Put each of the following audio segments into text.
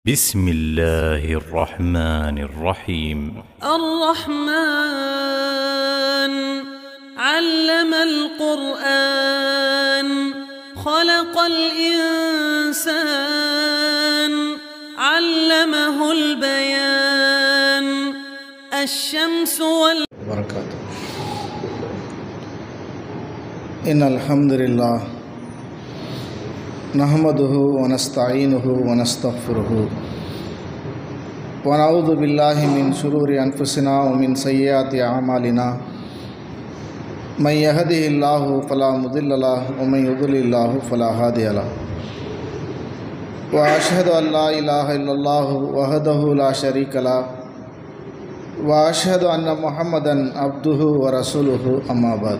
بسم الله الرحمن الرحيم الرحمن علم القرآن خلق الإنسان علمه البيان الشمس وال وبركاته إن الحمد لله نحمده ونستعينه ونستغفره ونعوذ بالله من شرور أنفسنا ومن سيئات أعمالنا من يهده الله فلا مضل له ومن يضلل الله فلا هادي له وأشهد أن لا إله إلا الله وحده لا شريك له واشهد ان محمدا عبده ورسوله اما بعد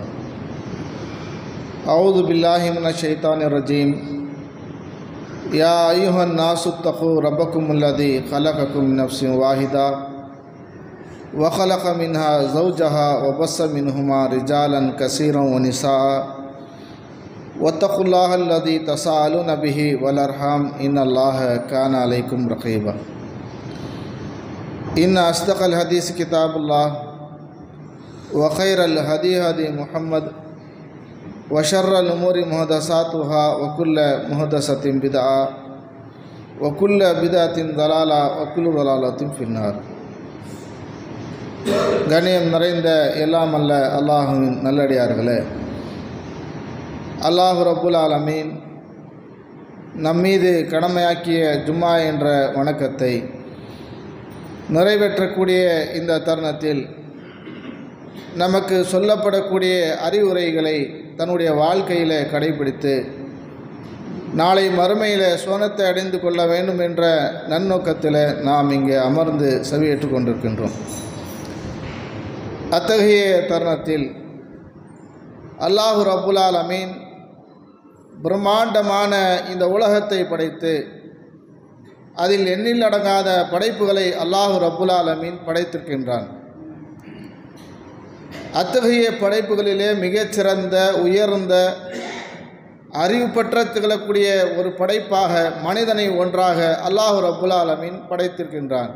اعوذ بالله من الشيطان الرجيم يا ايها الناس اتقوا ربكم الذي خلقكم من نفس واحده وخلق منها زوجها وبص منهما رجالا كثيرا ونساء واتقوا الله الذي تساءلون به والارحام ان الله كان عليكم رقيبا إن أصدق الحديث كتاب الله وخير الهدي هدي محمد وشر الأمور محدثاتها وكل محدثة بدعة وكل بدعة ضلالة وكل ضلالة في النار கண்ணியம் நிறைந்த எல்லாம் அல்ல அல்லாஹுவின் நல்லடியார்களே அல்லாஹு ரப்புல் ஆலமீன் நம்மீது கடமையாக்கிய ஜும்மா என்ற வணக்கத்தை நிறைவேற்றக்கூடிய இந்த தருணத்தில் நமக்கு சொல்லப்படக்கூடிய அறிவுரைகளை தன்னுடைய வாழ்க்கையில் கடைபிடித்து நாளை மறுமையில் சோனத்தை அடைந்து கொள்ள வேண்டும் என்ற நன்னோக்கத்தில் நாம் இங்கே அமர்ந்து செவியேற்று கொண்டிருக்கின்றோம் அத்தகைய தருணத்தில் அல்லாஹு ரபுல் அமீன் பிரம்மாண்டமான இந்த உலகத்தை படைத்து அதில் எண்ணில் அடங்காத படைப்புகளை அல்லாஹு ரப்புல் ஆலமீன் படைத்திருக்கின்றான் அத்தகைய படைப்புகளிலே மிகச்சிறந்த உயர்ந்த அறிவு பற்ற திகழக்கூடிய ஒரு படைப்பாக மனிதனை ஒன்றாக அல்லாஹு ரப்புல் ஆலமீன் படைத்திருக்கின்றான்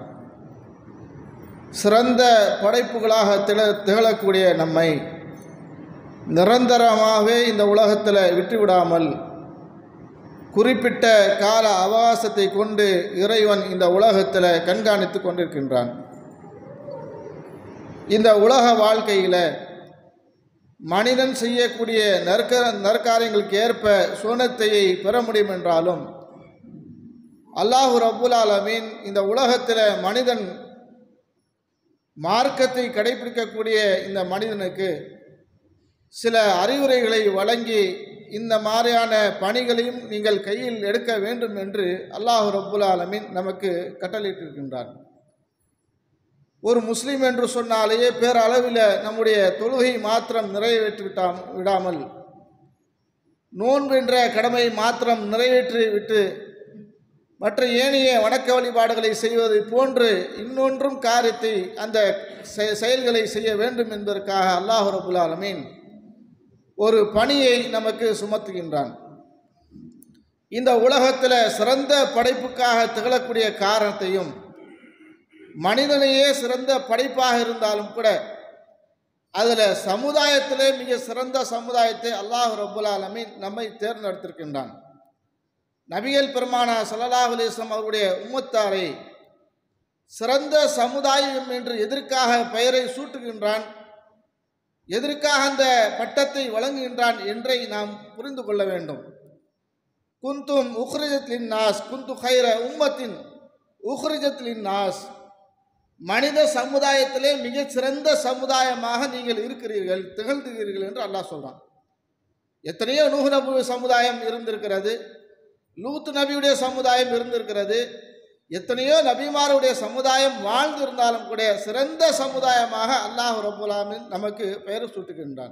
சிறந்த படைப்புகளாக திக திகழக்கூடிய நம்மை நிரந்தரமாகவே இந்த உலகத்தில் விட்டுவிடாமல் குறிப்பிட்ட கால அவகாசத்தை கொண்டு இறைவன் இந்த உலகத்தில் கண்காணித்து கொண்டிருக்கின்றான் இந்த உலக வாழ்க்கையில் மனிதன் செய்யக்கூடிய நற்க நற்காரியங்களுக்கு ஏற்ப சோனத்தையை பெற முடியும் என்றாலும் அல்லாஹு ரப்புல் ஆலமீன் இந்த உலகத்தில் மனிதன் மார்க்கத்தை கடைபிடிக்கக்கூடிய இந்த மனிதனுக்கு சில அறிவுரைகளை வழங்கி இந்த மாதிரியான பணிகளையும் நீங்கள் கையில் எடுக்க வேண்டும் என்று அல்லாஹு ரப்புல் ஆலமின் நமக்கு கட்டளையிட்டிருக்கின்றார் ஒரு முஸ்லீம் என்று சொன்னாலேயே பேரளவில் நம்முடைய தொழுகை மாத்திரம் நிறைவேற்றி விட்டா விடாமல் நோன்பு என்ற கடமையை மாத்திரம் நிறைவேற்றி விட்டு மற்ற ஏனைய வணக்க வழிபாடுகளை செய்வது போன்று இன்னொன்றும் காரியத்தை அந்த செயல்களை செய்ய வேண்டும் என்பதற்காக அல்லாஹு ரபுல் ஆலமீன் ஒரு பணியை நமக்கு சுமத்துகின்றான் இந்த உலகத்தில் சிறந்த படைப்புக்காக திகழக்கூடிய காரணத்தையும் மனிதனையே சிறந்த படைப்பாக இருந்தாலும் கூட அதில் சமுதாயத்திலே மிக சிறந்த சமுதாயத்தை அல்லாஹ் ரபுல் ஆலமீன் நம்மை தேர்ந்தெடுத்திருக்கின்றான் நபிகள் பெருமானா சல்லாஹ் அலிஸ்லாம் அவருடைய உம்மத்தாரை சிறந்த சமுதாயம் என்று எதற்காக பெயரை சூட்டுகின்றான் எதற்காக அந்த பட்டத்தை வழங்குகின்றான் என்றை நாம் புரிந்து கொள்ள வேண்டும் குந்தும் உஹ்ரிஜத்லின் நாஸ் குந்து ஹைர உம்மத்தின் உஹ்ரிஜத்லின் நாஸ் மனித சமுதாயத்திலே மிகச் சிறந்த சமுதாயமாக நீங்கள் இருக்கிறீர்கள் திகழ்ந்துகிறீர்கள் என்று அல்லாஹ் சொல்கிறான் எத்தனையோ நூஹ் நபு சமுதாயம் இருந்திருக்கிறது லூத் நபியுடைய சமுதாயம் இருந்திருக்கிறது எத்தனையோ நபிமாருடைய சமுதாயம் வாழ்ந்திருந்தாலும் கூட சிறந்த சமுதாயமாக அல்லாஹ் ரபுல்லாமின் நமக்கு பெயர் சூட்டுகின்றான்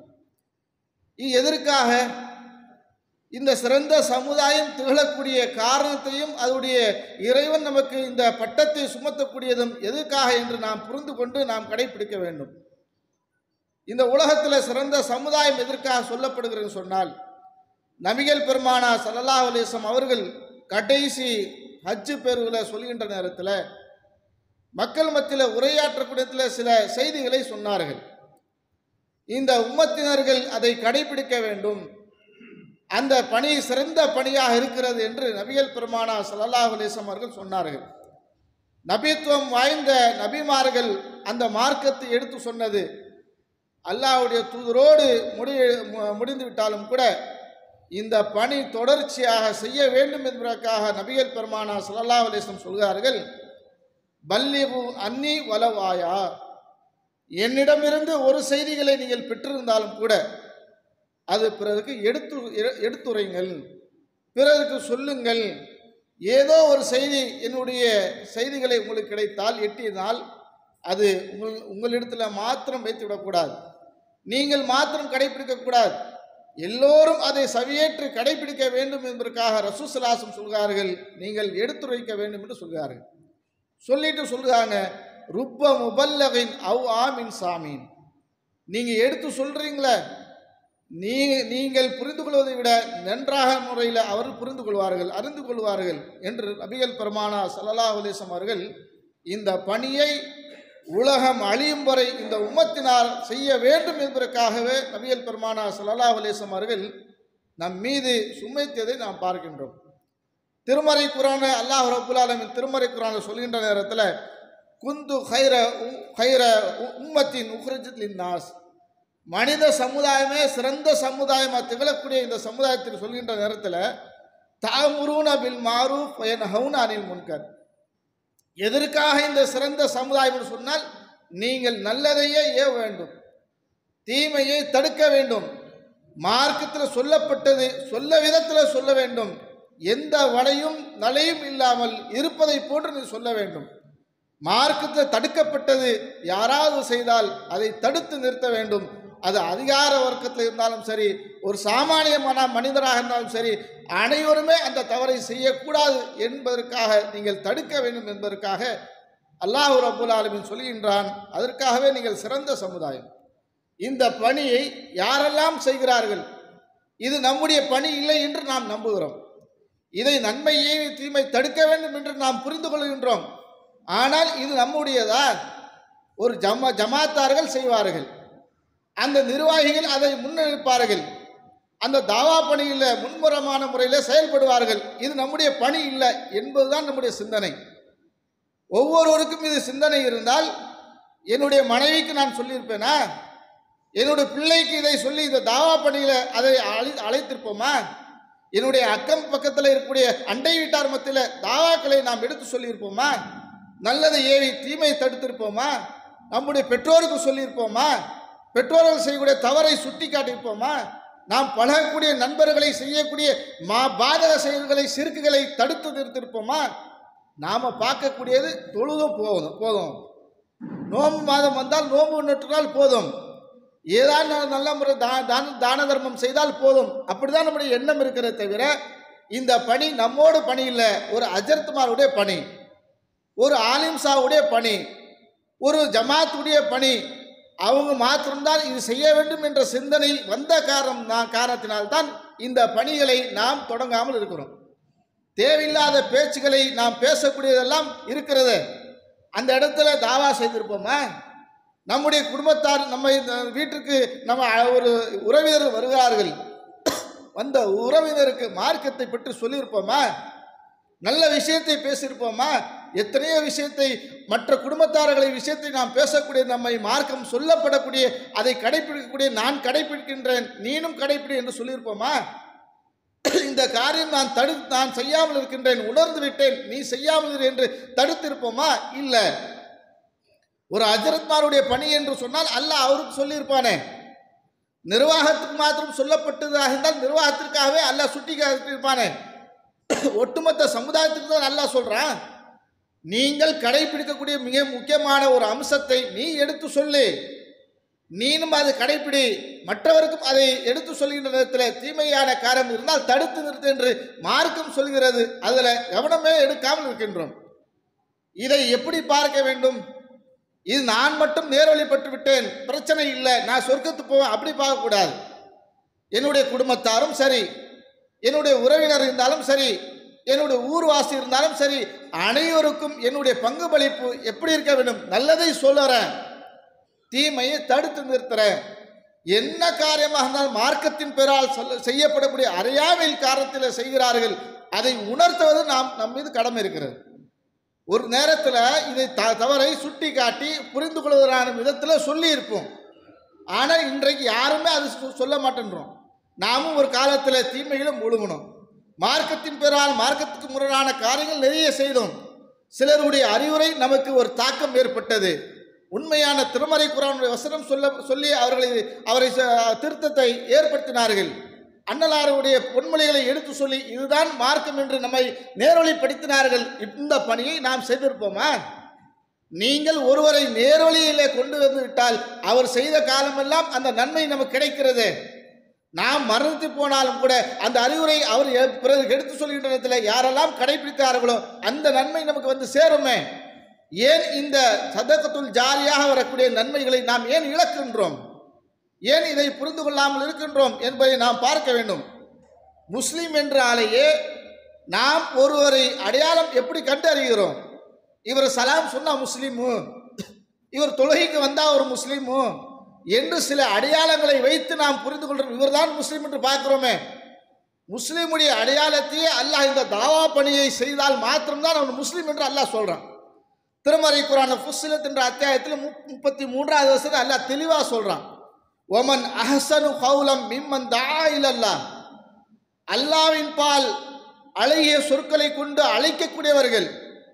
எதற்காக இந்த சிறந்த சமுதாயம் திகழக்கூடிய காரணத்தையும் அதனுடைய இறைவன் நமக்கு இந்த பட்டத்தை சுமத்தக்கூடியதும் எதற்காக என்று நாம் புரிந்து கொண்டு நாம் கடைபிடிக்க வேண்டும் இந்த உலகத்தில் சிறந்த சமுதாயம் எதற்காக சொல்லப்படுகிறது சொன்னால் நபிகள் பெருமானா சல்லல்லாஹ் அலிஸ்லாம் அவர்கள் கடைசி ஹஜ்ஜு பேருவில் சொல்கின்ற நேரத்தில் மக்கள் மத்தியில் உரையாற்றக்கூடியத்தில் சில செய்திகளை சொன்னார்கள் இந்த உம்மத்தினர்கள் அதை கடைபிடிக்க வேண்டும் அந்த பணி சிறந்த பணியாக இருக்கிறது என்று நபிகள் பெருமானா ஸல்லல்லாஹு அலைஹி வஸல்லம் அவர்கள் சொன்னார்கள் நபித்துவம் வாய்ந்த நபிமார்கள் அந்த மார்க்கத்தை எடுத்து சொன்னது அல்லாஹ்வுடைய தூதரோடு முடி மு- முடிந்து விட்டாலும் கூட இந்த பணி தொடர்ச்சியாக செய்ய வேண்டும் என்பதற்காக நபிகள் பெருமானா ஸல்லல்லாஹு அலைஹி வஸல்லம் சொல்கிறார்கள் பல்லிபு அன்னி வலவாயா என்னிடமிருந்து ஒரு செய்திகளை நீங்கள் பெற்றிருந்தாலும் கூட அது பிறருக்கு எடுத்து எ- எடுத்துரைங்கள் பிறருக்கு சொல்லுங்கள் ஏதோ ஒரு செய்தி என்னுடைய செய்திகளை உங்களுக்கு கிடைத்தால் எட்டியதால் அது உங்கள் உங்களிடத்தில் மாத்திரம் வைத்து விடக்கூடாது நீங்கள் மாத்திரம் கடைபிடிக்கக்கூடாது எல்லோரும் அதை சவியேற்று கடைபிடிக்க வேண்டும் என்பதற்காக ரசூசலாசம் சொல்கிறார்கள் நீங்கள் எடுத்துரைக்க வேண்டும் என்று சொல்கிறார்கள் சொல்லிட்டு சொல்றாங்க ருப்ப முபல்லகின் அவ் ஆமின் சாமீன் நீங்கள் எடுத்து சொல்கிறீங்களே நீ நீங்கள் புரிந்து கொள்வதை விட நன்றாக முறையில் அவர் புரிந்து கொள்வார்கள் அறிந்து கொள்வார்கள் என்று நபிகள் பெருமானா ஸல்லல்லாஹு அலைஹி வஸல்லம் அவர்கள் இந்த பணியை உலகம் அழியும் வரை இந்த உம்மத்தினார் செய்ய வேண்டும் என்பதற்காகவே நபிகள் பெருமானா ஸல்லல்லாஹு அலைஹி வஸல்லம் அவர்கள் நம் மீது சுமைத்ததை நாம் பார்க்கின்றோம் திருமறை குரான அல்லாஹ் ரபுல் ஆலமின் திருமறை குரான சொல்கின்ற நேரத்தில் குந்து ஹைர உ- ஹைர உ- உம்மத்தின் உஹ்ரஜித் நாஸ் மனித சமுதாயமே சிறந்த சமுதாயமாக திகழக்கூடிய இந்த சமுதாயத்தில் சொல்கின்ற நேரத்தில் தாமுருன பில் மாரு பயன் ஹவுன் அனில் முன்கர் எதற்காக இந்த சிறந்த சமுதாயம் என்று சொன்னால் நீங்கள் நல்லதையே ஏவ வேண்டும் தீமையை தடுக்க வேண்டும் மார்க்கத்தில் சொல்லப்பட்டது சொல்ல விதத்தில் சொல்ல வேண்டும் எந்த வடையும் நலையும் இல்லாமல் இருப்பதை போன்று நீ சொல்ல வேண்டும் மார்க்கத்தில் தடுக்கப்பட்டது யாராவது செய்தால் அதை தடுத்து நிறுத்த வேண்டும் அது அதிகார வர்க்கத்தில் இருந்தாலும் சரி ஒரு சாமானியமான மனிதராக இருந்தாலும் சரி அனைவருமே அந்த தவறை செய்யக்கூடாது என்பதற்காக நீங்கள் தடுக்க வேண்டும் என்பதற்காக அல்லாஹ் ரபுல் ஆலமீன் சொல்கின்றான் அதற்காகவே நீங்கள் சிறந்த சமுதாயம் இந்த பணியை யாரெல்லாம் செய்கிறார்கள் இது நம்முடைய பணி இல்லை என்று நாம் நம்புகிறோம் இதை நன்மையை தீமை தடுக்க வேண்டும் என்று நாம் புரிந்து கொள்கின்றோம் ஆனால் இது நம்முடையதா ஒரு ஜமா ஜமாத்தார்கள் செய்வார்கள் அந்த நிர்வாகிகள் அதை முன்னெடுப்பார்கள் அந்த தாவா பணியில் முன்முறமான முறையில் செயல்படுவார்கள் இது நம்முடைய பணி இல்லை என்பதுதான் நம்முடைய சிந்தனை ஒவ்வொருவருக்கும் இது சிந்தனை இருந்தால் என்னுடைய மனைவிக்கு நான் சொல்லியிருப்பேனா என்னுடைய பிள்ளைக்கு இதை சொல்லி இந்த தாவா பணியில் அதை அழை அழைத்திருப்போமா என்னுடைய அக்கம் பக்கத்தில் இருக்கக்கூடிய அண்டை வீட்டார் மத்தியில் தாவாக்களை நாம் எடுத்து சொல்லியிருப்போமா நல்லதை ஏவி தீமையை தடுத்திருப்போமா நம்முடைய பெற்றோருக்கு சொல்லியிருப்போமா பெற்றோர்கள் செய்யக்கூடிய தவறை சுட்டி காட்டியிருப்போமா நாம் பழகக்கூடிய நண்பர்களை செய்யக்கூடிய மா பாதக செயல்களை சிறுக்குகளை தடுத்து நிறுத்திருப்போமா நாம் பார்க்கக்கூடியது தொழுதும் போதும் போதும் நோம்பு மாதம் வந்தால் நோம்பு நட்டுனால் போதும் ஏதாவது நல்ல முறை தா தான தான தர்மம் செய்தால் போதும் அப்படிதான் நம்முடைய எண்ணம் இருக்கிறதே தவிர இந்த பணி நம்மோடு பணி இல்லை ஒரு அஜர்த்துமாருடைய பணி ஒரு ஆலிம்சாவுடைய பணி ஒரு ஜமாத்துடைய பணி அவங்க மாத்திரம்தான் இது செய்ய வேண்டும் என்ற சிந்தனை வந்த காரணம் தான் காரணத்தினால்தான் இந்த பணிகளை நாம் தொடங்காமல் இருக்கிறோம் தேவையில்லாத பேச்சுகளை நாம் பேசக்கூடியதெல்லாம் இருக்கிறது அந்த இடத்துல தாவா செய்திருப்போமா நம்முடைய குடும்பத்தார் நம்ம இந்த வீட்டுக்கு நம்ம ஒரு உறவினர் வருகிறார்கள் வந்த உறவினருக்கு மார்க்கத்தை பற்றி சொல்லியிருப்போமா நல்ல விஷயத்தை பேசியிருப்போமா எத்தனையோ விஷயத்தை மற்ற குடும்பத்தார்களை விஷயத்தை நாம் பேசக்கூடிய நம்மை மார்க்கம் சொல்லப்படக்கூடிய அதை கடைபிடிக்கக்கூடிய நான் கடைபிடிக்கின்றேன் நீனும் கடைபிடி என்று சொல்லியிருப்போமா இந்த காரியம் நான் தடு நான் செய்யாமல் இருக்கின்றேன் உணர்ந்து விட்டேன் நீ செய்யாமல் இரு என்று தடுத்திருப்போமா இல்லை ஒரு அஜரத்மாருடைய பணி என்று சொன்னால் அல்லாஹ் அவருக்கு சொல்லியிருப்பானே நிர்வாகத்துக்கு மாத்திரம் சொல்லப்பட்டதாக இருந்தால் நிர்வாகத்திற்காகவே அல்லாஹ் சுட்டி காட்டியிருப்பானே ஒட்டுமொத்த சமுதாயத்துக்கு தான் அல்லாஹ் சொல்றான் நீங்கள் கடைபிடிக்கக்கூடிய மிக முக்கியமான ஒரு அம்சத்தை நீ எடுத்து சொல்லு நீனும் அதை கடைப்பிடி மற்றவருக்கும் அதை எடுத்து சொல்கின்ற நேரத்தில் தீமையான காரம் இருந்தால் தடுத்து நிறுத்து என்று மார்க்கம் சொல்கிறது அதில் கவனமே எடுக்காமல் இருக்கின்றோம் இதை எப்படி பார்க்க வேண்டும் இது நான் மட்டும் நேர்வழிப்பட்டு விட்டேன் பிரச்சனை இல்லை நான் சொர்க்கத்துக்கு போவேன் அப்படி பார்க்கக்கூடாது என்னுடைய குடும்பத்தாரும் சரி என்னுடைய உறவினர் இருந்தாலும் சரி என்னுடைய ஊர்வாசி இருந்தாலும் சரி அனைவருக்கும் என்னுடைய பங்குபளிப்பு எப்படி இருக்க வேண்டும் நல்லதை சொல்லுறேன் தீமையை தடுத்து நிறுத்துறேன் என்ன காரியமாக இருந்தாலும் மார்க்கத்தின் பெயரால் சொல்ல செய்யப்படக்கூடிய அறியாமையில் காரணத்தில் செய்கிறார்கள் அதை உணர்த்துவது நாம் நம் மீது கடமை இருக்கிறது ஒரு நேரத்தில் இதை த தவறை சுட்டி காட்டி புரிந்து கொள்வதற்கான விதத்தில் சொல்லியிருப்போம் ஆனால் இன்றைக்கு யாருமே அது சொ- சொல்ல மாட்டேன்றோம் நாமும் ஒரு காலத்தில் தீமையிலும் முழுகணும் மார்க்கத்தின் பெயரால் மார்க்கத்துக்கு முரணான காரியங்கள் நிறைய செய்தோம் சிலருடைய அறிவுரை நமக்கு ஒரு தாக்கம் ஏற்பட்டது உண்மையான திருமறை குரானுடைய வசனம் சொல்ல சொல்லி அவர்களை அவரை ச- திருத்தத்தை ஏற்படுத்தினார்கள் அன்னலாருடைய பொன்மொழிகளை எடுத்து சொல்லி இதுதான் மார்க்கம் என்று நம்மை நேரொளிப்படுத்தினார்கள் இந்த பணியை நாம் செய்திருப்போமா நீங்கள் ஒருவரை நேர்வழியிலே கொண்டு வந்து விட்டால் அவர் செய்த காலமெல்லாம் அந்த நன்மை நமக்கு கிடைக்கிறது நாம் மறந்து போனாலும் கூட அந்த அறிவுரை அவர் எ- பிறகு எடுத்து சொல்கின்ற இடத்துல யாரெல்லாம் கடைபிடித்தார்களோ அந்த நன்மை நமக்கு வந்து சேருமே ஏன் இந்த சதகத்துல் ஜாரியாக வரக்கூடிய நன்மைகளை நாம் ஏன் இழக்கின்றோம் ஏன் இதை புரிந்து கொள்ளாமல் இருக்கின்றோம் என்பதை நாம் பார்க்க வேண்டும் முஸ்லீம் என்றாலேயே நாம் ஒருவரை அடையாளம் எப்படி கண்டறிகிறோம் இவர் சலாம் சொன்னா முஸ்லீமு இவர் தொழுகைக்கு வந்தா ஒரு முஸ்லீமு என்று சில அடையாளங்களை வைத்து நாம் புரிந்து கொள்றோம் இவர்தான் முஸ்லீம் என்று பார்க்கிறோமே முஸ்லீமுடைய அடையாளத்தையே அல்லாஹ் இந்த தாவா பணியை செய்தால் மாத்திரம்தான் அவன் முஸ்லீம் என்று அல்லாஹ் சொல்றான் திருமறை குரான ஃபுஸ்ஸிலத் என்ற அத்தியாயத்தில் முப்- முப்பத்தி மூன்றாவது வருஷத்தில் அல்லாஹ் தெளிவாக சொல்றான் ஒமன் அஹசனு கௌலம் மிம்மன் தா இலல்லாஹ் அல்லாவின் பால் அழகிய சொற்களை கொண்டு அழைக்கக்கூடியவர்கள்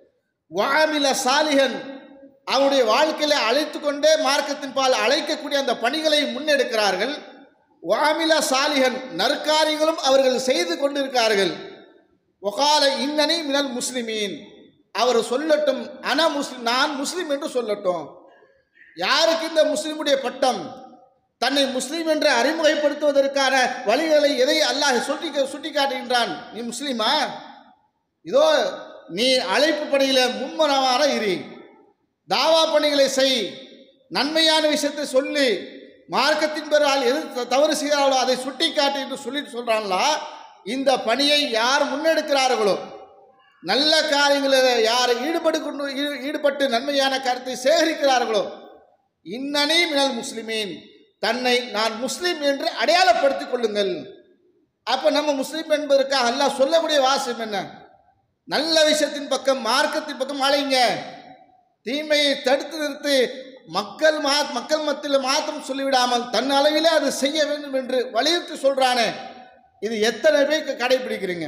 வாமில சாலிகன் அவருடைய வாழ்க்கையில அழைத்து கொண்டே மார்க்கத்தின் பால் அழைக்கக்கூடிய அந்த பணிகளை முன்னெடுக்கிறார்கள் வாமில சாலிகன் நற்காரியங்களும் அவர்கள் செய்து கொண்டிருக்கிறார்கள் ஒகால இன்னனி மினல் முஸ்லிமீன் அவர் சொல்லட்டும் அன முஸ்லிம் நான் முஸ்லிம் என்று சொல்லட்டும் யாருக்கு இந்த முஸ்லிமுடைய பட்டம் தன்னை முஸ்லீம் என்று அறிமுகப்படுத்துவதற்கான வழிகளை எதை அல்லாஹ் சுட்டி சுட்டி காட்டுகின்றான் நீ முஸ்லீமா இதோ நீ அழைப்பு பணியில் மும்மரமான இரு தாவா பணிகளை செய் நன்மையான விஷயத்தை சொல்லி மார்க்கத்தின் பெறால் எது த- தவறு செய்கிறார்களோ அதை சுட்டி காட்டு என்று சொல்லிட்டு சொல்கிறாங்களா இந்த பணியை யார் முன்னெடுக்கிறார்களோ நல்ல காரியங்களில் யார் ஈடுபடு கொண்டு ஈ- ஈடுபட்டு நன்மையான கருத்தை சேகரிக்கிறார்களோ இன்னனி மினல் முஸ்லிமீன் தன்னை நான் முஸ்லீம் என்று அடையாளப்படுத்திக் கொள்ளுங்கள் அப்போ நம்ம முஸ்லீம் என்பதற்காக அல்லாஹ் சொல்லக்கூடிய வாசம் என்ன நல்ல விஷயத்தின் பக்கம் மார்க்கத்தின் பக்கம் அழைங்க தீமையை தடுத்து நிறுத்தி மக்கள் மா மக்கள் மத்தியில் மாத்திரம் சொல்லிவிடாமல் தன் அளவிலே அது செய்ய வேண்டும் என்று வலியுறுத்தி சொல்றானே இது எத்தனை பேருக்கு கடைபிடிக்கிறீங்க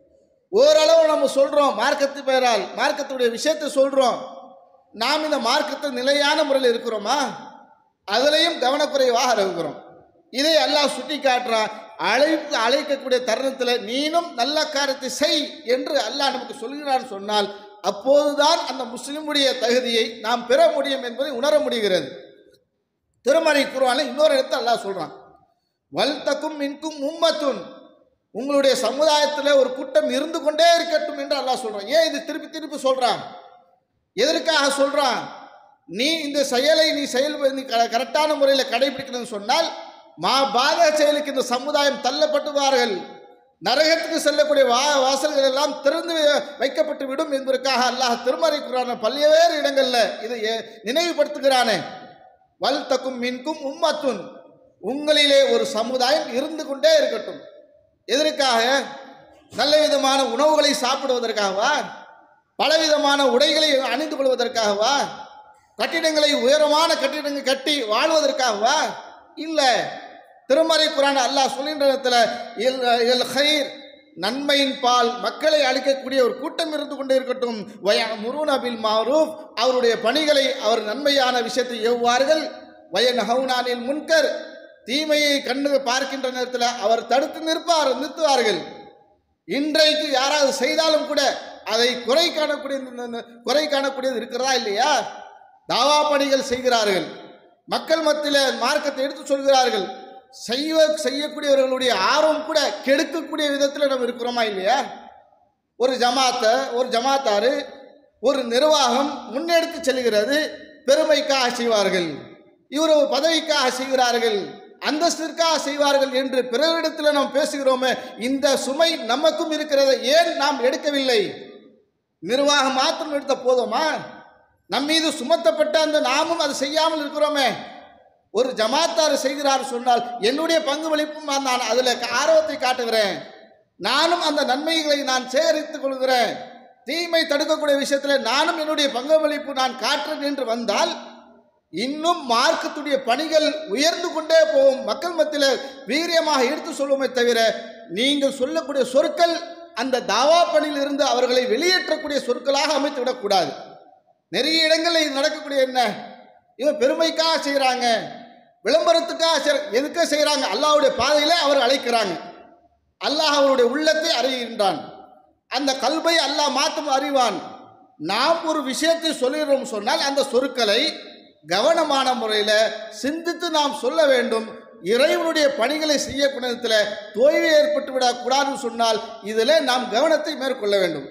ஓரளவு நம்ம சொல்றோம் மார்க்கத்து பெயரால் மார்க்கத்துடைய விஷயத்தை சொல்றோம் நாம் இந்த மார்க்கத்தை நிலையான முறையில் இருக்கிறோமா அதுலேயும் கவனக்குறைவாக இருக்கிறோம் இதை அல்லாஹ் சுட்டி காட்டுறான் அழைப்பு அழைக்கக்கூடிய தருணத்தில் நீனும் நல்ல காரியத்தை செய் என்று அல்லாஹ் நமக்கு சொல்கிறான்னு சொன்னால் அப்போதுதான் அந்த முஸ்லிமுடைய தகுதியை நாம் பெற முடியும் என்பதை உணர முடிகிறது திருமறை குருவான இன்னொரு இடத்துல அல்லாஹ் சொல்றான் வல் தக்கும் மின்கும் உம்மத்துன் உங்களுடைய சமுதாயத்தில் ஒரு கூட்டம் இருந்து கொண்டே இருக்கட்டும் என்று அல்லாஹ் சொல்றான் ஏன் இது திருப்பி திருப்பி சொல்றான் எதற்காக சொல்றான் நீ இந்த செயலை நீ செயல் நீ க- கரெக்டான முறையில் கடைபிடிக்கணும்னு சொன்னால் மா பாத செயலுக்கு இந்த சமுதாயம் தள்ளப்பட்டுவார்கள் நரகத்துக்கு செல்லக்கூடிய வா வாசல்கள் எல்லாம் திறந்து வை- வைக்கப்பட்டு விடும் என்பதற்காக அல்லாஹ் திருமறை குரான பல்வேறு இடங்கள்ல இதை எ- நினைவுபடுத்துகிறானே வல் தக்கும் மின்கும் உம்மத்துன் உங்களிலே ஒரு சமுதாயம் இருந்து கொண்டே இருக்கட்டும் எதற்காக நல்ல விதமான உணவுகளை சாப்பிடுவதற்காகவா பலவிதமான உடைகளை அணிந்து கொள்வதற்காகவா கட்டிடங்களை உயரமான கட்டிடங்கள் கட்டி வாழ்வதற்காகவா இல்லை திருமறை குரான் அல்லாஹ் சொல்கின்ற இடத்துல இல் இல் ஹைர் நன்மையின் பால் மக்களை அளிக்கக்கூடிய ஒரு கூட்டம் இருந்து கொண்டே இருக்கட்டும் வய முருன் அபில் மாரூஃப் அவருடைய பணிகளை அவர் நன்மையான விஷயத்தை எவ்வாறுகள் வயன் ஹவுனானில் முன்கர் தீமையை கண்ணு பார்க்கின்ற நேரத்தில் அவர் தடுத்து நிற்பார் நிறுத்துவார்கள் இன்றைக்கு யாராவது செய்தாலும் கூட அதை குறை காணக்கூடிய இந்த- இந்த குறை காணக்கூடியது இருக்கிறதா இல்லையா தாவா பணிகள் செய்கிறார்கள் மக்கள் மத்தியில் மார்க்கத்தை எடுத்து சொல்கிறார்கள் செய்வ செய்யக்கூடியவர்களுடைய ஆர்வம் கூட கெடுக்கக்கூடிய விதத்தில் நம்ம இருக்கிறோமா இல்லையா ஒரு ஜமாத்தை ஒரு ஜமாத்தாரு ஒரு நிர்வாகம் முன்னெடுத்து செல்கிறது பெருமைக்காக செய்வார்கள் இவர் ஒரு பதவிக்காக செய்கிறார்கள் அந்தஸ்திற்காக செய்வார்கள் என்று பிறரிடத்தில் நாம் பேசுகிறோமே இந்த சுமை நமக்கும் இருக்கிறது ஏன் நாம் எடுக்கவில்லை நிர்வாகம் மாத்திரம் எடுத்த போதுமா நம் மீது சுமத்தப்பட்ட அந்த நாமும் அதை செய்யாமல் இருக்கிறோமே ஒரு ஜமாத்தார் செய்கிறார் சொன்னால் என்னுடைய பங்கு வலிப்பும் நான் அதில் ஆர்வத்தை காட்டுகிறேன் நானும் அந்த நன்மைகளை நான் சேகரித்துக் கொள்கிறேன் தீமை தடுக்கக்கூடிய விஷயத்தில் நானும் என்னுடைய பங்களிப்பு நான் காட்டுறேன் என்று வந்தால் இன்னும் மார்க்கத்துடைய பணிகள் உயர்ந்து கொண்டே போகும் மக்கள் மத்தியில் வீரியமாக எடுத்து சொல்லுமே தவிர நீங்கள் சொல்லக்கூடிய சொற்கள் அந்த தாவா பணியில் இருந்து அவர்களை வெளியேற்றக்கூடிய சொற்களாக அமைத்து விடக்கூடாது நிறைய இடங்களில் இது நடக்கக்கூடிய என்ன இவன் பெருமைக்காக செய்கிறாங்க விளம்பரத்துக்காக செய்- எதுக்க செய்கிறாங்க அல்லாஹ்வுடைய பாதையில் அவர் அழைக்கிறாங்க அல்லாஹ் அவருடைய உள்ளத்தை அறிகின்றான் அந்த கல்வை அல்லாஹ் மாற்றும் அறிவான் நாம் ஒரு விஷயத்தை சொல்லுகிறோம் சொன்னால் அந்த சொற்களை கவனமான முறையில் சிந்தித்து நாம் சொல்ல வேண்டும் இறைவனுடைய பணிகளை செய்யக்கூடியதில் தோய்வு ஏற்பட்டு விடக்கூடாதுன்னு சொன்னால் இதில் நாம் கவனத்தை மேற்கொள்ள வேண்டும்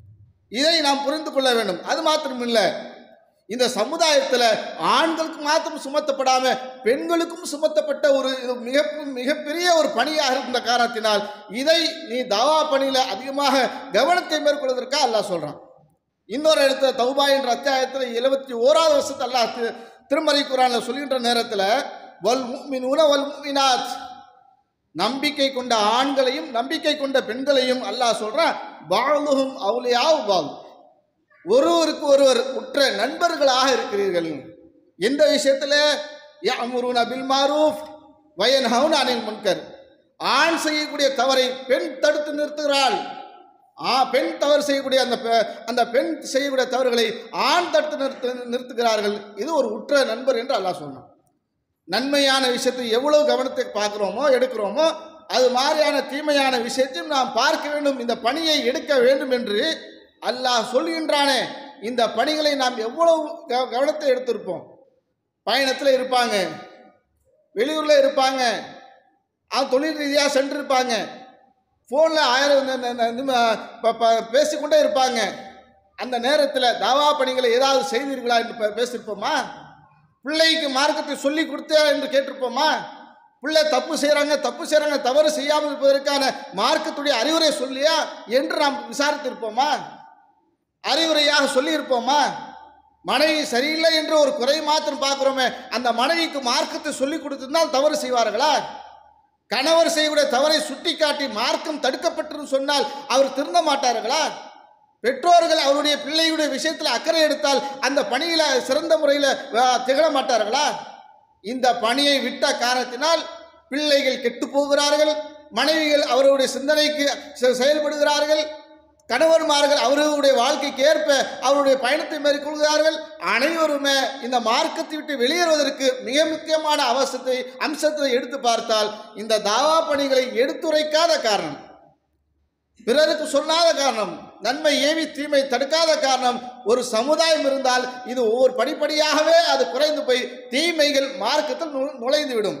இதை நாம் புரிந்து கொள்ள வேண்டும் அது மாத்திரமில்லை இந்த சமுதாயத்தில் ஆண்களுக்கு மாத்திரம் சுமத்தப்படாம பெண்களுக்கும் சுமத்தப்பட்ட ஒரு இது மிக மிகப்பெரிய ஒரு பணியாக இருந்த காரணத்தினால் இதை நீ தவா பணியில் அதிகமாக கவனத்தை மேற்கொள்வதற்காக அல்லாஹ் சொல்கிறான் இன்னொரு இடத்துல தௌபா என்ற அத்தியாயத்தில் எழுபத்தி ஓராவது வருஷத்து அல்லாஹ் தி- திருமறை குரானில் சொல்கின்ற நேரத்தில் வல் முஃமினூன வல் முஃமினாத் நம்பிக்கை கொண்ட ஆண்களையும் நம்பிக்கை கொண்ட பெண்களையும் அல்லாஹ் சொல்றான் பாலுகும் அவுலியாவு பால் ஒருவருக்கு ஒருவர் உற்ற நண்பர்களாக இருக்கிறீர்கள் எந்த விஷயத்தில் யமுருன பில் மாரூஃப் வயன் ஹவுன் அனில் முன்கர் ஆண் செய்யக்கூடிய தவறை பெண் தடுத்து நிறுத்துகிறாள் ஆ பெண் தவறு செய்யக்கூடிய அந்த பெ- அந்த பெண் செய்யக்கூடிய தவறுகளை ஆண் தடுத்து நிறுத்து நிறுத்துகிறார்கள் இது ஒரு உற்ற நண்பர் என்று அல்லாஹ் சொன்னான் நன்மையான விஷயத்தை எவ்வளவு கவனத்தை பார்க்குறோமோ எடுக்கிறோமோ அது மாதிரியான தீமையான விஷயத்தையும் நாம் பார்க்க வேண்டும் இந்த பணியை எடுக்க வேண்டும் என்று அல்லாஹ் சொல்கின்றானே இந்த பணிகளை நாம் எவ்வளவு க- கவனத்தை எடுத்திருப்போம் பயணத்தில் இருப்பாங்க வெளியூரில் இருப்பாங்க அது தொழில் ரீதியாக சென்றிருப்பாங்க ஃபோனில் ஆயிரம் ந- ந- ந- நிம- ப- ப- பேசிக்கொண்டே இருப்பாங்க அந்த நேரத்தில் தாவா பணிகளை ஏதாவது செய்தீர்களா என்று பே- பேசியிருப்போமா பிள்ளைக்கு மார்க்கத்தை சொல்லி கொடுத்தா என்று கேட்டிருப்போமா பிள்ளை தப்பு செய்கிறாங்க தப்பு செய்கிறாங்க தவறு செய்யாமல் இருப்பதற்கான மார்க்கத்துடைய அறிவுரை சொல்லியா என்று நாம் விசாரித்திருப்போமா அறிவுரையாக சொல்லியிருப்போமா மனைவி சரியில்லை என்று ஒரு குறை மாத்திரம் பார்க்குறோமே அந்த மனைவிக்கு மார்க்கத்தை சொல்லி கொடுத்திருந்தால் தவறு செய்வார்களா கணவர் செய்யக்கூடிய தவறை சுட்டிக்காட்டி மார்க்கம் தடுக்கப்பட்டிருந்து சொன்னால் அவர் திருந்த மாட்டார்களா பெற்றோர்கள் அவருடைய பிள்ளையுடைய விஷயத்தில் அக்கறை எடுத்தால் அந்த பணியில் சிறந்த முறையில் திகழ மாட்டார்களா இந்த பணியை விட்ட காரணத்தினால் பிள்ளைகள் கெட்டு போகிறார்கள் மனைவிகள் அவருடைய சிந்தனைக்கு செ- செயல்படுகிறார்கள் கணவன்மார்கள் அவர்களுடைய வாழ்க்கைக்கு ஏற்ப அவருடைய பயணத்தை மேற்கொள்கிறார்கள் அனைவருமே இந்த மார்க்கத்தை விட்டு வெளியேறுவதற்கு மிக முக்கியமான அவசரத்தை அம்சத்தை எடுத்து பார்த்தால் இந்த தாவா பணிகளை எடுத்துரைக்காத காரணம் பிறருக்கு சொல்லாத காரணம் நன்மை ஏவி தீமை தடுக்காத காரணம் ஒரு சமுதாயம் இருந்தால் இது ஒவ்வொரு படிப்படியாகவே அது குறைந்து போய் தீமைகள் மார்க்கத்தில் நு- நுழைந்து விடும்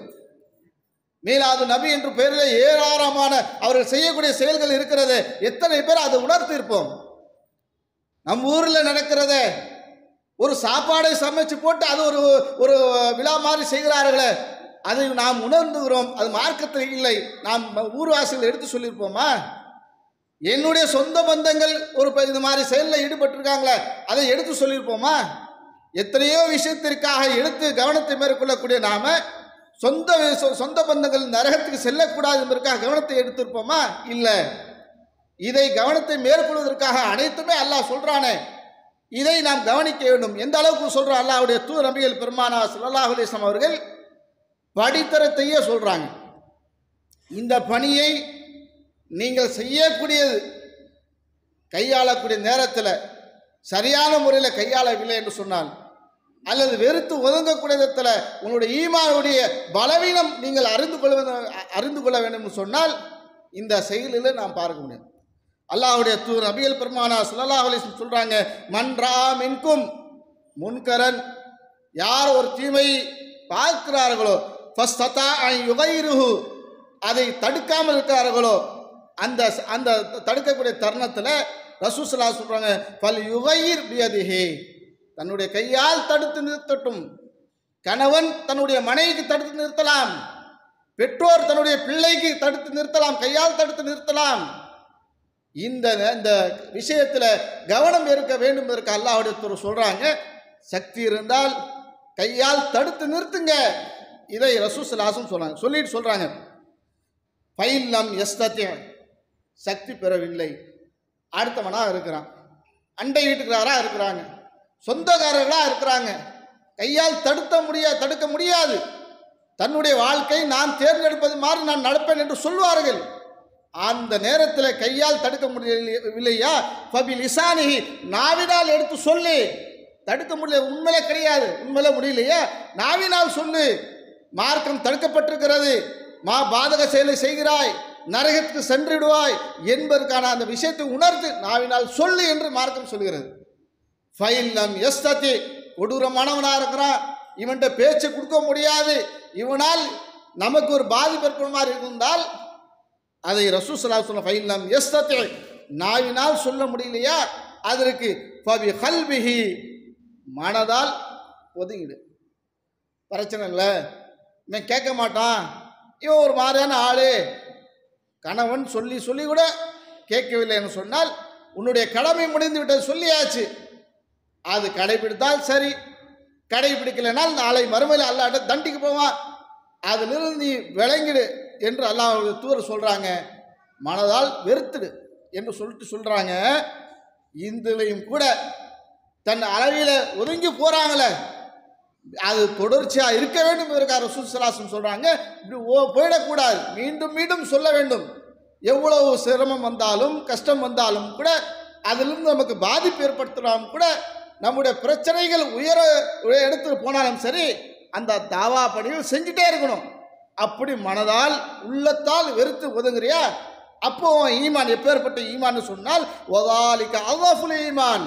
மீலாது நபி என்று பெயரில் ஏராளமான அவர்கள் செய்யக்கூடிய செயல்கள் இருக்கிறது எத்தனை பேர் அதை உணர்த்திருப்போம் நம் ஊரில் நடக்கிறதே ஒரு சாப்பாடை சமைச்சு போட்டு அது ஒரு ஒரு விழா மாதிரி செய்கிறார்களே அதை நாம் உணர்ந்துகிறோம் அது மார்க்கத்தில் இல்லை நாம் ஊர்வாசிகள் எடுத்து சொல்லியிருப்போமா என்னுடைய சொந்த பந்தங்கள் ஒரு ப- இது மாதிரி செயலில் ஈடுபட்டிருக்காங்களே அதை எடுத்து சொல்லியிருப்போமா எத்தனையோ விஷயத்திற்காக எடுத்து கவனத்தை மேற்கொள்ளக்கூடிய நாம சொந்த வி- சொ- சொந்த பந்தங்கள் நரகத்துக்கு செல்லக்கூடாது என்பதற்காக கவனத்தை எடுத்திருப்போமா இல்லை இதை கவனத்தை மேற்கொள்வதற்காக அனைத்துமே அல்லாஹ் சொல்றானே இதை நாம் கவனிக்க வேண்டும் எந்த அளவுக்கு சொல்றோம் அல்லாஹ்வுடைய தூ நபிகள் பெருமானா ஸல்லல்லாஹு அலைஹி வஸல்லம் அவர்கள் படித்தரத்தையே சொல்றாங்க இந்த பணியை நீங்கள் செய்யக்கூடியது கையாளக்கூடிய நேரத்தில் சரியான முறையில் கையாளவில்லை என்று சொன்னால் அல்லது வெறுத்து ஒதுங்கக்கூடிய விதத்தில் உங்களுடைய ஈமானுடைய பலவீனம் நீங்கள் அறிந்து கொள்ள வேண்டும் அறிந்து கொள்ள வேண்டும் என்று சொன்னால் இந்த செயலில் நாம் பார்க்க முடியும் அல்லாஹ்வுடைய தூ நபியல் பெருமானா ஸல்லல்லாஹு அலைஹி வஸல்லம் சொல்றாங்க மன்றா மின்கும் முன்கரன் யார் ஒரு தீமையை பார்க்கிறார்களோ ஃபஸ்ததா அன் யுகைருஹு அதை தடுக்காமல் இருக்கிறார்களோ அந்த அந்த தடுக்கக்கூடிய தருணத்தில் ரசூசலா சொல்றாங்க பல் யுகைர் பியதிஹி தன்னுடைய கையால் தடுத்து நிறுத்தட்டும் கணவன் தன்னுடைய மனைவிக்கு தடுத்து நிறுத்தலாம் பெற்றோர் தன்னுடைய பிள்ளைக்கு தடுத்து நிறுத்தலாம் கையால் தடுத்து நிறுத்தலாம் இந்த இந்த விஷயத்தில் கவனம் இருக்க வேண்டும் இருக்க அல்லாஹ்வுடைய தூதர் சொல்றாங்க சக்தி இருந்தால் கையால் தடுத்து நிறுத்துங்க இதை ரசூசலாசம் சொல்றாங்க சொல்லிட்டு சொல்றாங்க பைல்லம் எஸ்தத்திய சக்தி பெறவில்லை அடுத்தவனா இருக்கிறான் அண்டை வீட்டுக்காரா இருக்கிறாங்க சொந்தக்காரர்களா இருக்கிறாங்க கையால் தடுத்த முடிய தடுக்க முடியாது தன்னுடைய வாழ்க்கை நான் தேர்ந்தெடுப்பது மாதிரி நான் நடப்பேன் என்று சொல்வார்கள் அந்த நேரத்தில் கையால் தடுக்க முடியவில்லையா பபில் இசானிஹி நாவினால் எடுத்து சொல்லு தடுக்க முடியல உண்மையில கிடையாது உண்மையில முடியலையா நாவினால் சொல்லு மார்க்கம் தடுக்கப்பட்டிருக்கிறது மா பாதக செயலை செய்கிறாய் நரகத்துக்கு சென்றுடுவாய் என்பதற்கான அந்த விஷயத்தை உணர்ந்து நாவினால் சொல்லு என்று மார்க்கம் சொல்கிறது ஃபைல்லம் எஸ்தத்தி கொடூரமானவனாக இருக்கிறான் இவன்கிட்ட பேச்சு கொடுக்க முடியாது இவனால் நமக்கு ஒரு பாதிப்பு இருக்கிற மாதிரி இருந்தால் அதை ரசூசலா சொன்ன ஃபைல்லம் எஸ்தத்தி நாவினால் சொல்ல முடியலையா அதற்கு ஃபபி ஹல்பிஹி மனதால் ஒதுங்கிடு பிரச்சனை இல்லை இவன் கேட்க மாட்டான் இவன் ஒரு மாதிரியான ஆளு கணவன் சொல்லி சொல்லி கூட கேட்கவில்லை என்று சொன்னால் உன்னுடைய கடமை முடிந்து விட்டது சொல்லியாச்சு அது கடைபிடித்தால் சரி கடைபிடிக்கலைனால் நாளை மறுமையில் அல்லாட்ட தண்டிக்கு போவான் அதிலிருந்து நீ விளங்கிடு என்று அல்லாஹ் தூர சொல்கிறாங்க மனதால் வெறுத்துடு என்று சொல்லிட்டு சொல்கிறாங்க இந்துலையும் கூட தன் அளவில் ஒதுங்கி போகிறாங்களே அது தொடர்ச்சியாக இருக்க வேண்டும் என்பதற்காக ரசூசலாசம் சொல்கிறாங்க இப்படி ஓ போயிடக்கூடாது மீண்டும் மீண்டும் சொல்ல வேண்டும் எவ்வளவு சிரமம் வந்தாலும் கஷ்டம் வந்தாலும் கூட அதிலிருந்து நமக்கு பாதிப்பு ஏற்படுத்தினாலும் கூட நம்முடைய பிரச்சனைகள் உயர உய- எடுத்து போனாலும் சரி அந்த தாவா பணிகள் செஞ்சுட்டே இருக்கணும் அப்படி மனதால் உள்ளத்தால் வெறுத்து ஒதுங்குறியா அப்போ உன் ஈமான் எப்பேற்பட்ட ஈமான்னு சொன்னால் ஒதாலிக்க அல்லாஃபுல் ஈமான்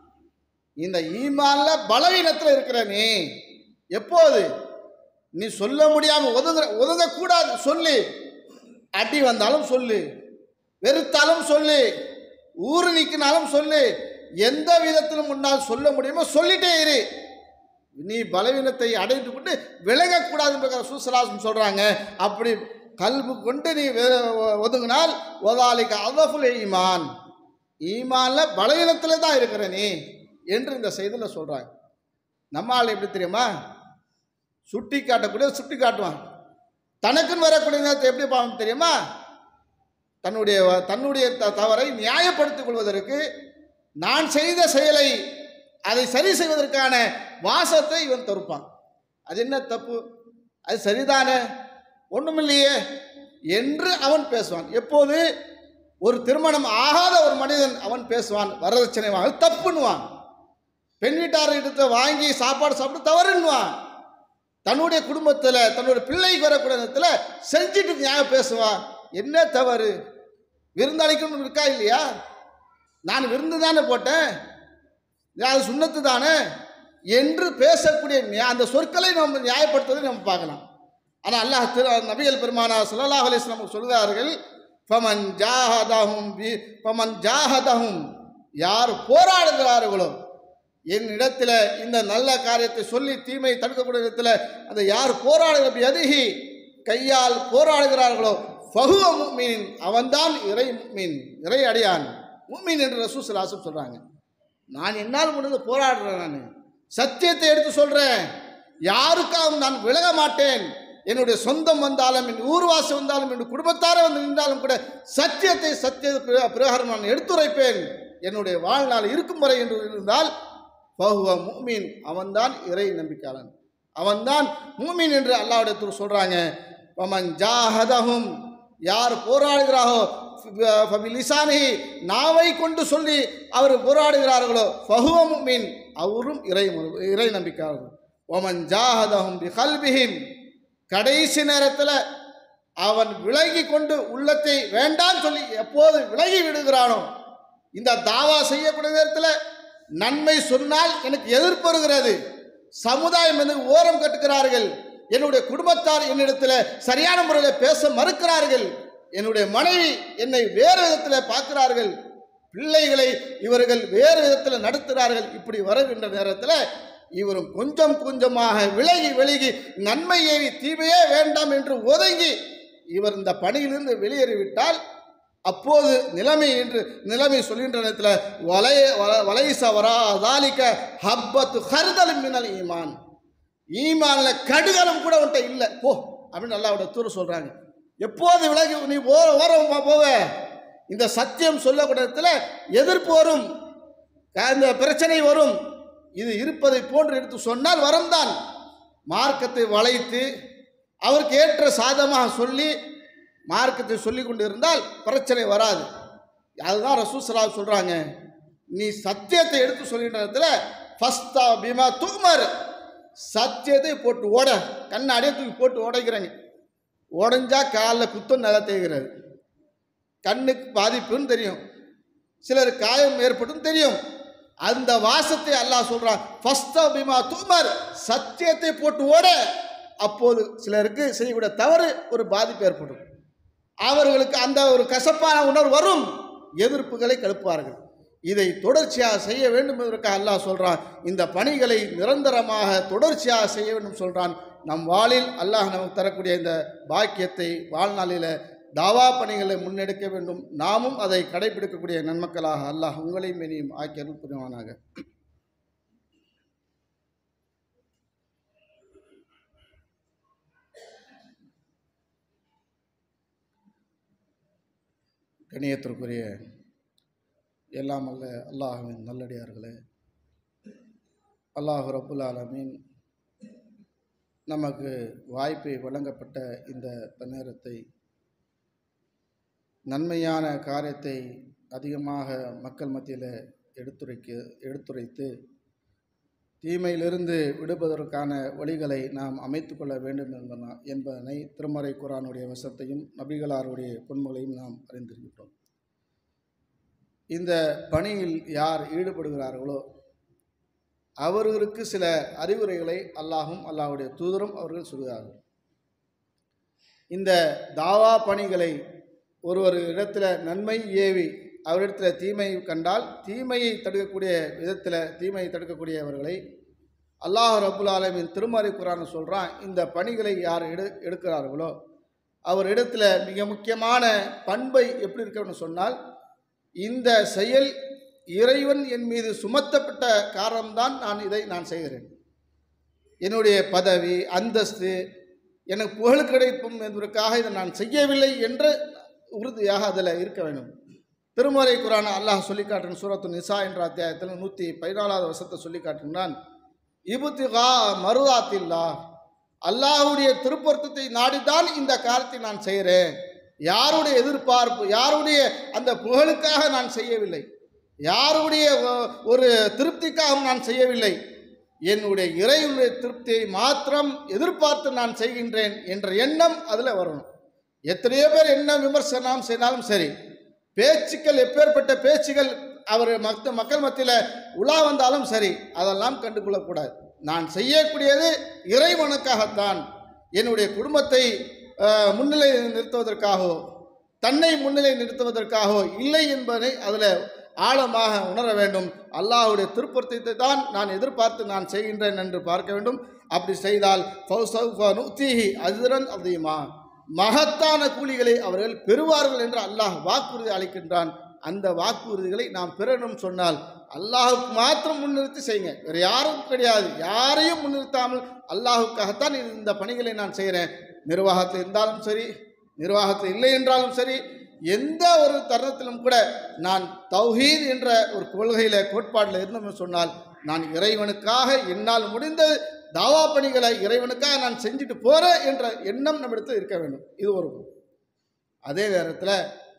இந்த ஈமான்ல பலவீனத்தில் இருக்கிற நீ எப்போது நீ சொல்ல முடியாம ஒதுங்க ஒதுங்கக்கூடாது சொல்லு அடி வந்தாலும் சொல்லு வெறுத்தாலும் சொல்லு ஊறு நீக்கினாலும் சொல்லு எந்த விதத்திலும் முன்னால் சொல்ல முடியுமோ சொல்லிட்டே இரு நீ பலவீனத்தை அடைந்து கொண்டு விலகக்கூடாதுன்ற சூசலாசம் சொல்றாங்க அப்படி கல்வி கொண்டு நீ வெ- ஒதுங்கினால் ஒதாலிக்கு அதஃபுல் ஈமான் ஈமான்ல பலவீனத்துல தான் இருக்கிற நீ என்று இந்த செய்தியில் சொல்றாங்க நம்ம ஆள் எப்படி தெரியுமா சுட்டி காட்டக்கூடிய சுட்டி காட்டுவான் தனக்குன்னு வரக்கூடிய நேரத்தை எப்படி பார்ப்போம் தெரியுமா தன்னுடைய தன்னுடைய த- தவறை நியாயப்படுத்திக் கொள்வதற்கு நான் செய்த செயலை அதை சரி செய்வதற்கான வாசத்தை இவன் தருப்பான் அது என்ன தப்பு அது சரிதானே ஒண்ணுமில்லையே என்று அவன் பேசுவான் எப்போது ஒரு திருமணம் ஆகாத ஒரு மனிதன் அவன் பேசுவான் வரதட்சணை வாங்க தப்புன்னுவான் பெண் வீட்டார் இடத்த வாங்கி சாப்பாடு சாப்பிட்டு தவறுன்னுவான் தன்னுடைய குடும்பத்தில் தன்னுடைய பிள்ளைக்கு வரக்கூடிய நேரத்தில் செஞ்சுட்டு நியாயம் பேசுவான் என்ன தவறு விருந்தாளிக்கணும் இருக்கா இல்லையா நான் விருந்து தானே போட்டேன் அது சுண்ணத்து தானே என்று பேசக்கூடிய நியா- அந்த சொற்களை நம்ம நியாயப்படுத்துவதை நம்ம பார்க்கலாம் ஆனால் அல்லாஹ் திரு நபிகள் பெருமானா ஸல்லல்லாஹு அலைஹி வஸல்லம் சொல்கிறார்கள் ஃபமன் ஜாஹதஹும் பி ஃபமன் ஜாஹதஹும் யார் போராடுகிறார்களோ என்னிடத்தில் இந்த நல்ல காரியத்தை சொல்லி தீமை தடுக்கக்கூடிய இடத்துல அந்த யார் போராடுகிற எதுகி கையால் போராடுகிறார்களோ ஃபஹுவ முஃமின் அவன்தான் இறை முஃமின் இறை அடியான் முஃமின் என்று ரசூசலாசம் சொல்கிறாங்க நான் என்னால் முடிந்து போராடுறேன் நான் சத்தியத்தை எடுத்து சொல்கிறேன் யாருக்காகவும் நான் விலக மாட்டேன் என்னுடைய சொந்தம் வந்தாலும் என் ஊர்வாசி வந்தாலும் என் குடும்பத்தாரே வந்து நின்றாலும் கூட சத்தியத்தை சத்திய பிர- பிரகாரம் நான் எடுத்துரைப்பேன் என்னுடைய வாழ்நாள் இருக்கும் வரை என்று இருந்தால் பகுவ மூமீன் அவன்தான் இறை நம்பிக்கையாளன் அவன்தான் மூமீன் என்று அல்லாவுடைய தூர் சொல்கிறாங்க பமன் ஜாஹதஹும் யார் போராடுகிறாரோ லிசானி நாவை கொண்டு சொல்லி அவர் போராடுகிறார்களோ ஃபஹுவ முஃமின் அவரும் இறை மறு- இறை நம்பிக்கையாளர்கள் ஒமன் ஜாஹதஹும் பி கல்பிஹிம் கடைசி நேரத்தில் அவன் விலகி கொண்டு உள்ளத்தை வேண்டாம் சொல்லி எப்போது விலகி விடுகிறானோ இந்த தாவா செய்யக்கூடிய நேரத்தில் நன்மை சொன்னால் எனக்கு எதிர்ப்பு வருகிறது சமுதாயம் என்று ஓரம் கட்டுகிறார்கள் என்னுடைய குடும்பத்தார் என்னிடத்தில் சரியான முறையில் பேச மறுக்கிறார்கள் என்னுடைய மனைவி என்னை வேறு விதத்தில் பார்க்கிறார்கள் பிள்ளைகளை இவர்கள் வேறு விதத்தில் நடத்துகிறார்கள் இப்படி வருகின்ற நேரத்தில் இவரும் கொஞ்சம் கொஞ்சமாக விலகி விலகி நன்மையை தீமையே வேண்டாம் என்று ஒதுங்கி இவர் இந்த பணியிலிருந்து வெளியேறிவிட்டால் அப்போது நிலைமை என்று நிலைமை சொல்கின்ற நேரத்தில் வலைய வல- வலைச வரா தாலிக்க ஹப்பத்து ஹர்தல் மினல் ஈமான் ஈமான்ல கடுகலம் கூட உன்ட்ட இல்லை போ அப்படின்னு அல்லாவோட தூர சொல்றாங்க எப்போது விலகி நீ ஓ ஓரமா போவ இந்த சத்தியம் சொல்லக்கூடிய இடத்துல எதிர்ப்பு வரும் அந்த பிரச்சனை வரும் இது இருப்பதை போன்று எடுத்து சொன்னால் வரம்தான் மார்க்கத்தை வளைத்து அவருக்கு ஏற்ற சாதமாக சொல்லி மார்க்கத்தை சொல்லி கொண்டு இருந்தால் பிரச்சனை வராது அதுதான் ரசூசலா சொல்கிறாங்க நீ சத்தியத்தை எடுத்து சொல்கின்ற இடத்துல ஃபஸ்தா பீமா தூமர் சத்தியத்தை போட்டு ஓட கண்ணாடியே தூக்கி போட்டு உடைக்கிறாங்க உடைஞ்சா காலில் குத்தம் நில தேய்கிறது கண்ணுக்கு பாதிப்புன்னு தெரியும் சிலர் காயம் ஏற்பட்டும் தெரியும் அந்த வாசத்தை அல்லாஹ் சொல்றான் ஃபஸ்தா பிமா தூமர் சத்தியத்தை போட்டு ஓட அப்போது சிலருக்கு செய்யக்கூடிய தவறு ஒரு பாதிப்பு ஏற்படும் அவர்களுக்கு அந்த ஒரு கசப்பான உணர்வு வரும் எதிர்ப்புகளை கெடுப்பார்கள் இதை தொடர்ச்சியாக செய்ய வேண்டும் என்பதற்காக அல்லாஹ் சொல்றான் இந்த பணிகளை நிரந்தரமாக தொடர்ச்சியாக செய்ய வேண்டும் சொல்றான் நம் வாளில் அல்லாஹ் நமக்கு தரக்கூடிய இந்த பாக்கியத்தை வாழ்நாளில் தாவா பணிகளை முன்னெடுக்க வேண்டும் நாமும் அதை கடைபிடிக்கக்கூடிய நன்மக்களாக அல்லாஹ் உங்களையும் இனியும் ஆக்கி அருள் புரிவானாக கணியத்திற்குரிய எல்லாம் அல்ல அல்லாஹுவின் நல்லடியார்களே அல்லாஹ் ரப்புல் ஆலமீன் நமக்கு வாய்ப்பை வழங்கப்பட்ட இந்த நேரத்தை நன்மையான காரியத்தை அதிகமாக மக்கள் மத்தியில் எடுத்துரைக்க எடுத்துரைத்து தீமையிலிருந்து விடுபதற்கான வழிகளை நாம் அமைத்து கொள்ள வேண்டும் என்பன என்பதனை திருமறை குரானுடைய வசத்தையும் நபிகளாருடைய பொன்முகளையும் நாம் அறிந்திருக்கின்றோம் இந்த பணியில் யார் ஈடுபடுகிறார்களோ அவர்களுக்கு சில அறிவுரைகளை அல்லாஹும் அல்லாஹ்வுடைய தூதரும் அவர்கள் சொல்கிறார்கள் இந்த தாவா பணிகளை ஒரு ஒரு இடத்துல நன்மை ஏவி அவரிடத்தில் தீமை கண்டால் தீமையை தடுக்கக்கூடிய விதத்தில் தீமையை தடுக்கக்கூடியவர்களை அல்லாஹ் ரபுல் ஆலமின் திருமறை குரான் சொல்கிறான் இந்த பணிகளை யார் எடு எடுக்கிறார்களோ அவர் இடத்துல மிக முக்கியமான பண்பை எப்படி இருக்கணும்னு சொன்னால் இந்த செயல் இறைவன் என் மீது சுமத்தப்பட்ட காரணம்தான் நான் இதை நான் செய்கிறேன் என்னுடைய பதவி அந்தஸ்து எனக்கு புகழ் கிடைக்கும் என்பதற்காக இதை நான் செய்யவில்லை என்று உறுதியாக அதில் இருக்க வேண்டும் திருமறை குரான் அல்லாஹ் சொல்லி காட்டுறன் சூரத்து நிசா என்ற அத்தியாயத்தில் நூற்றி பதினாலாவது வருஷத்தை சொல்லி காட்டுகிறான் இபுத்திகா மருதாத்தில்லா அல்லாஹுடைய திருப்பொருத்தத்தை நாடிதான் இந்த காரியத்தை நான் செய்கிறேன் யாருடைய எதிர்பார்ப்பு யாருடைய அந்த புகழுக்காக நான் செய்யவில்லை யாருடைய ஒ- ஒரு திருப்திக்காகவும் நான் செய்யவில்லை என்னுடைய இறைவனுடைய திருப்தியை மாத்திரம் எதிர்பார்த்து நான் செய்கின்றேன் என்ற எண்ணம் அதில் வரணும் எத்தனையோ பேர் என்ன விமர்சனம் செய்தாலும் சரி பேச்சுக்கள் எப்பேற்பட்ட பேச்சுகள் அவர் மத்த மக்கள் மத்தியில் உலா வந்தாலும் சரி அதெல்லாம் கண்டுகொள்ளக்கூடாது நான் செய்யக்கூடியது இறைவனுக்காகத்தான் என்னுடைய குடும்பத்தை அஹ், முன்னிலை நிறுத்துவதற்காகவோ தன்னை முன்னிலை நிறுத்துவதற்காகவோ இல்லை என்பதை அதில் ஆழமாக உணர வேண்டும் அல்லாஹ்வுடைய திருப்பொருத்தத்தை தான் நான் எதிர்பார்த்து நான் செய்கின்றேன் என்று பார்க்க வேண்டும் அப்படி செய்தால் நுத்தீஹி அதிரன் அதிகமா மகத்தான கூலிகளை அவர்கள் பெறுவார்கள் என்று அல்லாஹ் வாக்குறுதி அளிக்கின்றான் அந்த வாக்குறுதிகளை நாம் பெறணும் சொன்னால் அல்லாஹுக்கு மாத்திரம் முன்னிறுத்தி செய்யுங்க வேறு யாரும் கிடையாது யாரையும் முன்னிறுத்தாமல் அல்லாஹுக்காகத்தான் இது- இந்த பணிகளை நான் செய்கிறேன் நிர்வாகத்தில் இருந்தாலும் சரி நிர்வாகத்தில் இல்லை என்றாலும் சரி எந்த ஒரு தருணத்திலும் கூட நான் தௌஹீத் என்ற ஒரு கொள்கையில் கோட்பாடில் இருந்தோம்னு சொன்னால் நான் இறைவனுக்காக என்னால் முடிந்த தாவா பணிகளை இறைவனுக்காக நான் செஞ்சுட்டு போகிறேன் என்ற எண்ணம் நம்மிடத்தில் இருக்க வேண்டும் இது ஒரு அதே நேரத்தில்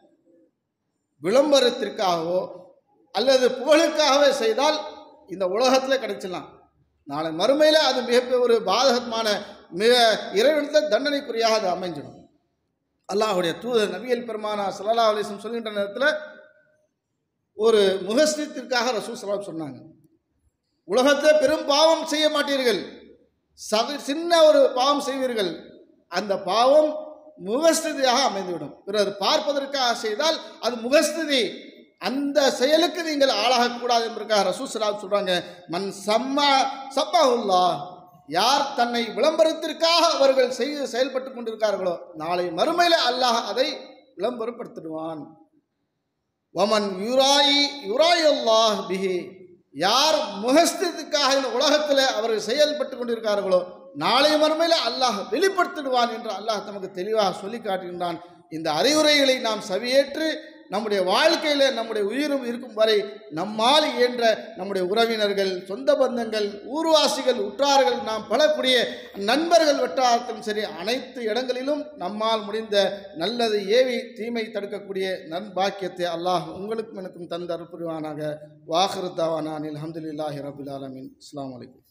விளம்பரத்திற்காகவோ அல்லது புகழுக்காகவே செய்தால் இந்த உலகத்தில் கிடைச்சிடலாம் நாளை மறுமையில் அது மிகப்பெரிய ஒரு பாதகமான மிக இறைவனத்தில் தண்டனைக்குரியாக அது அமைஞ்சிடும் அல்லாஹுடைய தூதர் நபியல் பெருமானா சல்லா அலிஸ்லம் சொல்கின்ற நேரத்தில் ஒரு முகஸ்தித்திற்காக ரசூல் சலாம் சொன்னாங்க உலகத்தில் பெரும் பாவம் செய்ய மாட்டீர்கள் சக சின்ன ஒரு பாவம் செய்வீர்கள் அந்த பாவம் முகஸ்திதியாக அமைந்துவிடும் பிறர் பார்ப்பதற்காக செய்தால் அது முகஸ்திதி அந்த செயலுக்கு நீங்கள் ஆளாகக்கூடாது என்பதற்காக ரசூசலா சொல்றாங்க மன் சம்மா சப்பாஹுல்லா யார் தன்னை விளம்பரத்திற்காக அவர்கள் செய்து செயல்பட்டு கொண்டிருக்கார்களோ நாளை மறுமையில் அல்லாஹ் அதை விளம்பரப்படுத்திடுவான் வமன் யுராயி யுராய் அல்லாஹ் பிஹி யார் முகஸ்தத்துக்காக இந்த உலகத்தில் அவர்கள் செயல்பட்டு கொண்டிருக்கார்களோ நாளை மறுமையில் அல்லாஹ் வெளிப்படுத்திடுவான் என்று அல்லாஹ் நமக்கு தெளிவாக சொல்லி காட்டுகின்றான் இந்த அறிவுரைகளை நாம் சவியேற்று நம்முடைய வாழ்க்கையில் நம்முடைய உயிரும் இருக்கும் வரை நம்மால் இயன்ற நம்முடைய உறவினர்கள் சொந்த பந்தங்கள் ஊர்வாசிகள் உற்றார்கள் நாம் பலக்கூடிய நண்பர்கள் வட்டாரத்திலும் சரி அனைத்து இடங்களிலும் நம்மால் முடிந்த நல்லது ஏவி தீமை தடுக்கக்கூடிய நன்பாக்கியத்தை அல்லாஹ் உங்களுக்கும் எனக்கும் தந்த அருப்புரிவானாக வாஹிருத்தாவானில் அஹமதுல்லாஹி ரபுல் ஆலமின் அஸ்லாம் வலைக்கும்